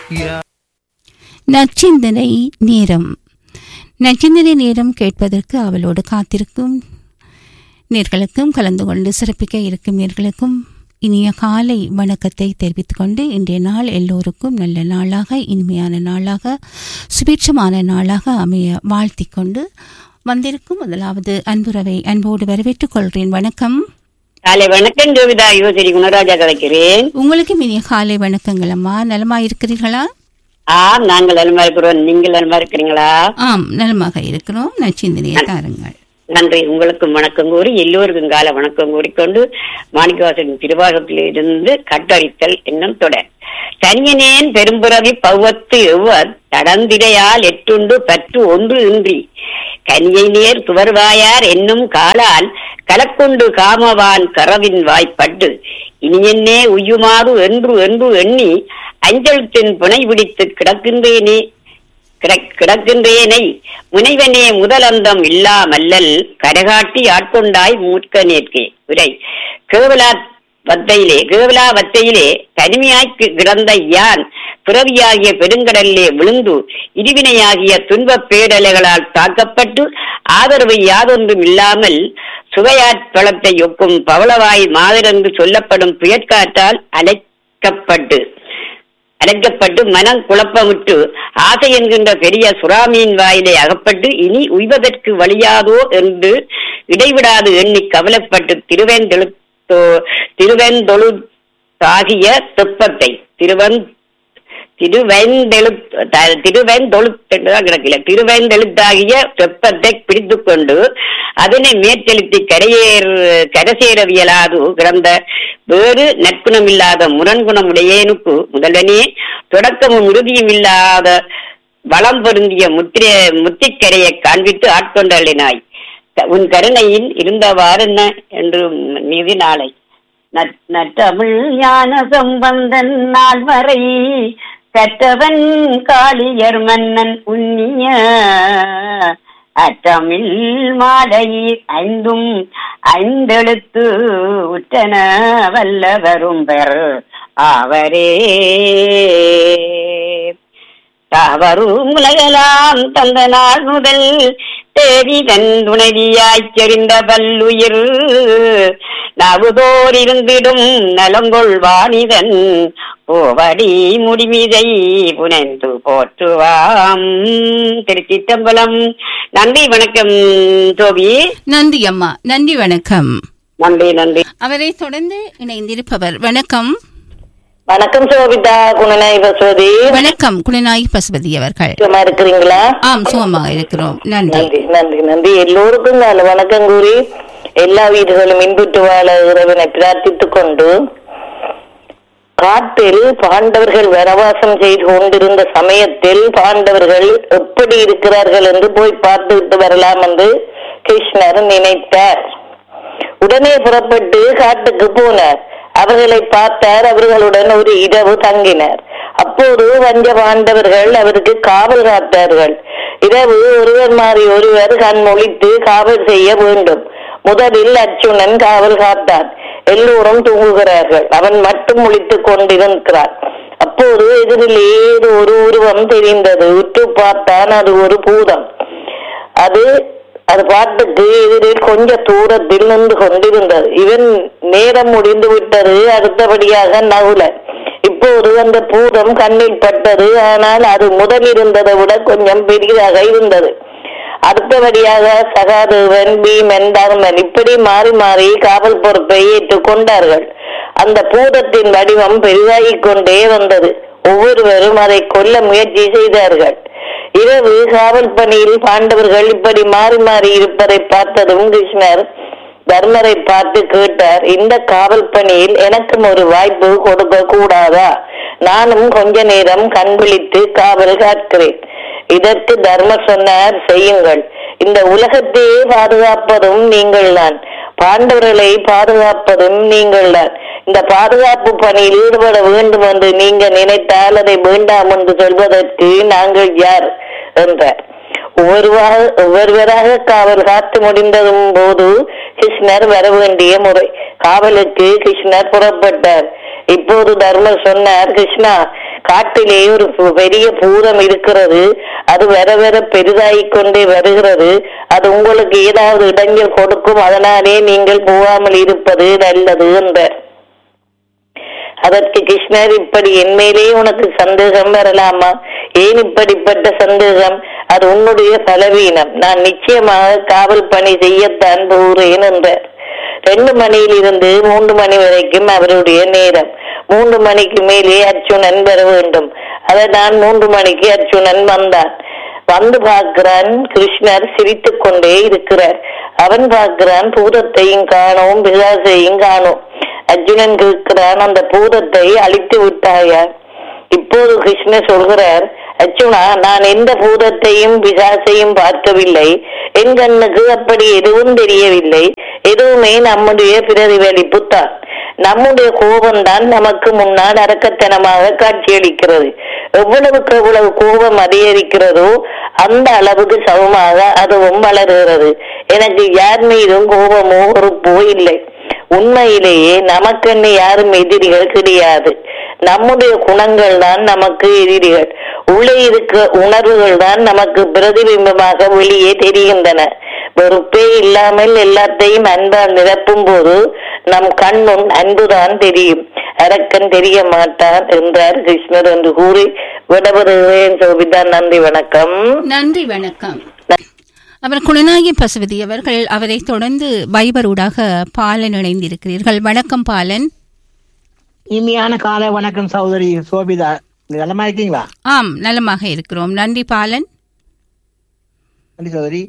நச்சிந்தனை நேரம் நச்சிந்தனை நேரம் கேட்பதற்கு அவளோடு காத்திருக்கும் நேர்களுக்கும் கலந்து கொண்டு சிறப்பிக்க இருக்கும் நேர்களுக்கும் இனிய காலை வணக்கத்தை தெரிவித்துக் கொண்டு இன்றைய நாள் எல்லோருக்கும் நல்ல நாளாக இனிமையான நாளாக சுபீட்சமான நாளாக அமைய வாழ்த்திக் கொண்டு வந்திருக்கும் முதலாவது அன்புறவை அன்போடு வரவேற்றுக் கொள்கிறேன் வணக்கம் காலை வணக்கம் ஜோவிதா யுவசரி குணராஜா கலைக்கிறேன் உங்களுக்கும் இனிய காலை வணக்கங்கள் அம்மா நலமா இருக்கிறீர்களா ஆம் நாங்கள் நலமா இருக்கிறோம் நீங்கள் நலமா இருக்கிறீங்களா ஆம் நலமாக இருக்கிறோம் நச்சிந்தனையை தாருங்கள் நன்றி உங்களுக்கும் வணக்கம் கூறி எல்லோருக்கும் கால வணக்கம் கூறிக்கொண்டு மாணிக்கவாசன் திருவாசகத்தில் இருந்து கட்டறித்தல் என்னும் தொடர் தனியனேன் பெரும்புறவி பௌவத்து எவ்வர் தடந்திரையால் எட்டுண்டு பற்று ஒன்று இன்றி கனியை நேர் துவர்வாயார் என்னும் காலால் கலக்கொண்டு காமவான் கரவின் வாய்ப்பட்டு இனியன்னே உய்யுமாறு என்று என்று எண்ணி அஞ்சல் புனை பிடித்து கிடக்கின்றேனே கிடக்- கிடக்கின்றேனை முனைவனே முதலந்தம் இல்லாமல்லல் கரகாட்டி ஆட்கொண்டாய் மூர்க்க நேர்க்கே உரை கேவலா வத்தையிலே கேவலா வத்தையிலே தனிமையாய் கி- கிடந்த யான் பிறவியாகிய பெருங்கடலிலே விழுந்து இருவினையாகிய துன்பப் பேரலைகளால் தாக்கப்பட்டு ஆதரவு யாதொன்றும் இல்லாமல் சுவையாற்பழத்தை ஒக்கும் பவளவாய் மாதரென்று சொல்லப்படும் புயற்காற்றால் அழைக்கப்பட்டு அடைக்கப்பட்டு மனம் குழப்பமுற்று ஆசை என்கின்ற பெரிய சுறாமியின் வாயிலே அகப்பட்டு இனி உய்வதற்கு வழியாதோ என்று இடைவிடாது எண்ணி கவலைப்பட்டு திருவேந்தெழுத்தோ திருவேந்தொழு தெப்பத்தை திருவன் திருவெந்தெழுத் த- திருவெந்தொழுத்தான் கிடக்கல திருவெந்தெழுத்தாகிய தெப்பத்தை பிடித்துக் கொண்டு அதனை மேற்செலுத்தி கரையேறு கரசேரவியலாது கிடந்த வேறு நற்குணமில்லாத முரண்குணமுடையேனுக்கு முதல்வனே தொடக்கமும் இறுதியும் இல்லாத வளம் பொருந்திய முத்திர முத்திக்கரையை காண்பித்து ஆட்கொண்டளினாய் த- உன் கருணையில் இருந்தவாறு என்ன என்று மீதி நாளை நட்- நற்றமிழ் ஞான சம்பந்தன் நாள் வரை கற்றவன் காளியர் மன்னன் உன்னிய அற்றமிழ் மாலையில் ஐந்தும் ஐந்தெழுத்து உற்றன வல்லவரும் பெர் அவரே தாவரும் உலகலாம் தந்த நாள் முதல் தேவி தன் துணைவியாய்ச் செறிந்த பல்லுயிர் நவுதோர் இருந்திடும் நலங்கொள் வாணிதன் போவடி முடிமிதை புனைந்து போற்றுவாம் திருச்சிற்றம்பலம் நன்றி வணக்கம் தோபி நன்றி அம்மா நன்றி வணக்கம் நன்றி நன்றி அவரை தொடர்ந்து இணைந்திருப்பவர் வணக்கம் வணக்கம் சோபிதா குணநாய் பசுவதி வணக்கம் குணநாயகி பசுபதி அவர்கள் சும்மா இருக்கிறீங்களா ஆம் சுகமாக இருக்கிறோம் நன்றி நன்றி நன்றி நன்றி எல்லோருக்கும் நான் வணக்கம் கூறி எல்லா வீடுகளும் இன்புற்று வாழ இறைவனை பிரார்த்தித்துக் கொண்டு காட்டில் பாண்டவர்கள் வனவாசம் செய்து கொண்டிருந்த சமயத்தில் பாண்டவர்கள் எப்படி இருக்கிறார்கள் என்று போய் பார்த்துவிட்டு வரலாம் என்று கிருஷ்ணர் நினைத்தார் உடனே புறப்பட்டு காட்டுக்கு போனார் அவர்களை பார்த்தார் அவர்களுடன் ஒரு இரவு தங்கினார் அப்போது வஞ்ச பாண்டவர்கள் அவருக்கு காவல் காத்தார்கள் இரவு ஒருவர் மாறி ஒருவர் கண் முழித்து காவல் செய்ய வேண்டும் முதலில் அர்ஜுனன் காவல் காத்தான் எல்லோரும் தூங்குகிறார்கள் அவன் மட்டும் முழித்துக் கொண்டிருக்கிறான் அப்போது எதிரில் ஏதோ ஒரு உருவம் தெரிந்தது உற்று பார்த்தான் அது ஒரு பூதம் அது அது பாட்டுக்கு எதிரில் கொஞ்ச தூரத்தில் நின்று கொண்டிருந்தது இவன் நேரம் முடிந்து விட்டது அடுத்தபடியாக நகுல இப்போது அந்த பூதம் கண்ணில் பட்டது ஆனால் அது முதல் இருந்ததை விட கொஞ்சம் பெரியதாக இருந்தது அடுத்தபடியாக சகாதேவன் பீமன் தர்மன் இப்படி மாறி மாறி காவல் பொறுப்பை ஏற்றுக்கொண்டார்கள் அந்த பூதத்தின் வடிவம் பெரிதாகிக் கொண்டே வந்தது ஒவ்வொருவரும் அதை கொல்ல முயற்சி செய்தார்கள் இரவு காவல் பணியில் பாண்டவர்கள் இப்படி மாறி மாறி இருப்பதை பார்த்ததும் கிருஷ்ணர் தர்மரை பார்த்து கேட்டார் இந்த காவல் பணியில் எனக்கும் ஒரு வாய்ப்பு கொடுக்க கூடாதா நானும் கொஞ்ச நேரம் கண் விழித்து காவல் காக்கிறேன் இதற்கு தர்மர் சொன்னார் செய்யுங்கள் இந்த உலகத்தையே பாதுகாப்பதும் நீங்கள்தான் பாண்டவர்களை பாதுகாப்பதும் நீங்கள்தான் இந்த பாதுகாப்பு பணியில் ஈடுபட வேண்டும் என்று நீங்க நினைத்தால் அதை வேண்டாம் என்று சொல்வதற்கு நாங்கள் யார் என்றார் ஒவ்வொருவராக ஒவ்வொருவராக காவல் காத்து முடிந்ததும் போது கிருஷ்ணர் வர வேண்டிய முறை காவலுக்கு கிருஷ்ணர் புறப்பட்டார் இப்போது தர்மர் சொன்னார் கிருஷ்ணா காட்டிலே ஒரு பு- பெரிய பூதம் இருக்கிறது அது வர வர பெரிதாகிக் கொண்டே வருகிறது அது உங்களுக்கு ஏதாவது இடைஞ்சல் கொடுக்கும் அதனாலே நீங்கள் போகாமல் இருப்பது நல்லது என்றார் அதற்கு கிருஷ்ணர் இப்படி என் மேலே உனக்கு சந்தேகம் வரலாமா ஏன் இப்படிப்பட்ட சந்தேகம் அது உன்னுடைய பலவீனம் நான் நிச்சயமாக காவல் பணி செய்யத்தான் போகிறேன் என்றார் ரெண்டு மணியிலிருந்து மூன்று மணி வரைக்கும் அவருடைய நேரம் மூன்று மணிக்கு மேலே அர்ஜுனன் வர வேண்டும் அதை நான் மூன்று மணிக்கு அர்ஜுனன் வந்தான் வந்து பார்க்கிறான் கிருஷ்ணர் சிரித்துக் கொண்டே இருக்கிறார் அவன் பார்க்கிறான் பூதத்தையும் காணோம் பிசாசையும் காணோம் அர்ஜுனன் கேட்கிறான் அந்த பூதத்தை அழித்து விட்டாயா இப்போது கிருஷ்ணர் சொல்கிறார் அர்ஜுனா நான் எந்த பூதத்தையும் பிசாசையும் பார்க்கவில்லை என் கண்ணுக்கு அப்படி எதுவும் தெரியவில்லை எதுவுமே நம்முடைய பிரதிபலிப்பு தான் நம்முடைய கோபம்தான் நமக்கு முன்னால் அரக்கத்தனமாக காட்சியளிக்கிறது எவ்வளவுக்கு எவ்வளவு கோபம் அதிகரிக்கிறதோ அந்த அளவுக்கு சமமாக அதுவும் வளர்கிறது எனக்கு யார் மீதும் கோபமோ வெறுப்போ இல்லை உண்மையிலேயே நமக்கென்னு யாரும் எதிரிகள் கிடையாது நம்முடைய குணங்கள் தான் நமக்கு எதிரிகள் உள்ளே இருக்க உணர்வுகள் தான் நமக்கு பிரதிபிம்பமாக வெளியே தெரிகின்றன வெறுப்பே இல்லாமல் எல்லாத்தையும் அன்பால் நிரப்பும் போது நம் கண்ணுன் அன்புதான் தெரியும் அரக்கன் தெரிய மாட்டான் என்றார் கிருஷ்ணர் என்று கூறி விடபெறுகிறேன் சோபிதா நன்றி வணக்கம் நன்றி வணக்கம் அவர் குணநாயகி பசுபதி அவர்கள் அவரை தொடர்ந்து வைபரூடாக பாலன் இணைந்திருக்கிறீர்கள் வணக்கம் பாலன் இனிமையான காலை வணக்கம் சகோதரி சோபிதா நலமா இருக்கீங்களா ஆம் நலமாக இருக்கிறோம் நன்றி பாலன் நன்றி சகோதரி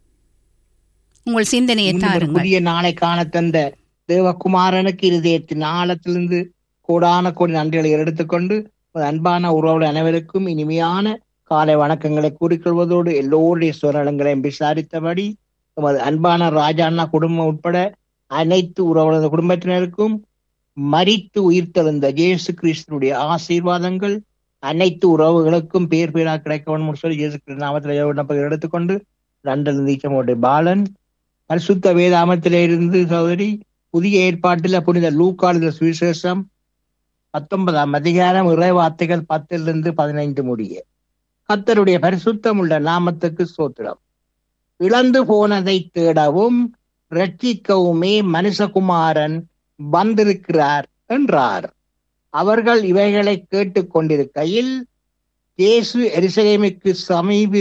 உங்கள் சிந்தனையை இன்னும் ஒரு தாருங்கள் புதிய நாளை காண தந்த தேவகுமாரனுக்கு இருதயத்தின் ஆழத்திலிருந்து கோடான கோடி நன்றிகளை எடுத்துக்கொண்டு ஒரு அன்பான உறவுகள் அனைவருக்கும் இனிமையான காலை வணக்கங்களை கூறிக்கொள்வதோடு எல்லோருடைய சுவரங்களையும் விசாரித்தபடி நமது அன்பான ராஜாண்ணா குடும்பம் உட்பட அனைத்து உறவுகளது குடும்பத்தினருக்கும் மரித்து உயிர்த்தெழுந்த இயேசு கிறிஸ்துடைய ஆசீர்வாதங்கள் அனைத்து உறவுகளுக்கும் பேர் பேரா கிடைக்க வேண்டும் சொல்லி இயேசு கிறிஸ்து நாமத்தில் விண்ணப்பங்கள் எடுத்துக்கொண்டு லண்டன் நீச்சமோடைய பாலன் பரிசுத்த வேதாமத்திலே இருந்து சகோதரி புதிய ஏற்பாட்டில் புனித லூக்காளுத சுவிசேஷம் பத்தொன்பதாம் அதிகாரம் இறை வார்த்தைகள் பத்திலிருந்து பதினைந்து முடிய கத்தருடைய பரிசுத்தம் உள்ள நாமத்துக்கு சோத்திரம் இழந்து போனதை தேடவும் ரட்சிக்கவுமே மனுஷகுமாரன் வந்திருக்கிறார் என்றார் அவர்கள் இவைகளை கேட்டுக் கொண்டிருக்கையில் இயேசு எருசலேமுக்கு சமீபி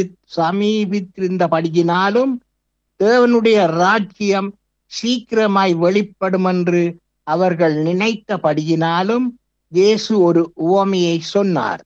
சமீபித்திருந்தபடியினாலும் தேவனுடைய ராஜ்யம் சீக்கிரமாய் வெளிப்படும் என்று அவர்கள் நினைத்தபடியினாலும் இயேசு ஒரு உவமையை சொன்னார்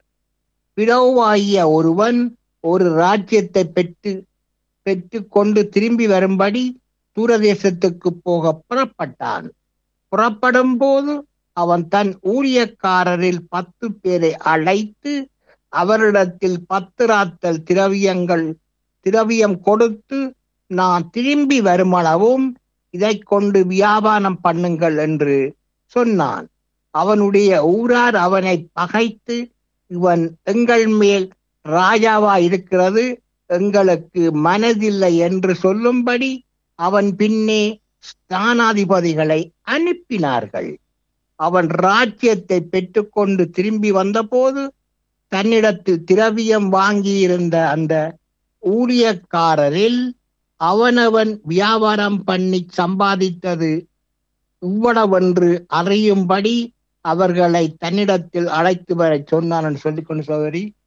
பிறவாகிய ஒருவன் ஒரு ராஜ்யத்தை பெற்று பெற்றுக்கொண்டு திரும்பி வரும்படி தூரதேசத்துக்கு போக புறப்பட்டான் புறப்படும் போது அவன் தன் ஊழியக்காரரில் பத்து பேரை அழைத்து அவரிடத்தில் பத்து ராத்தல் திரவியங்கள் திரவியம் கொடுத்து நான் திரும்பி வருமளவும் இதை கொண்டு வியாபாரம் பண்ணுங்கள் என்று சொன்னான் அவனுடைய ஊரார் அவனை பகைத்து இவன் எங்கள் மேல் ராஜாவா இருக்கிறது எங்களுக்கு மனதில்லை என்று சொல்லும்படி அவன் பின்னே ஸ்தானாதிபதிகளை அனுப்பினார்கள் அவன் ராஜ்யத்தை பெற்றுக்கொண்டு திரும்பி வந்தபோது தன்னிடத்தில் திரவியம் வாங்கியிருந்த அந்த ஊழியக்காரரில் அவனவன் வியாபாரம் பண்ணி சம்பாதித்தது இவ்வளவென்று அறியும்படி அவர்களை தன்னிடத்தில் அழைத்து வர சொன்னான் என்று சொல்லிக்கொண்டு சோதரி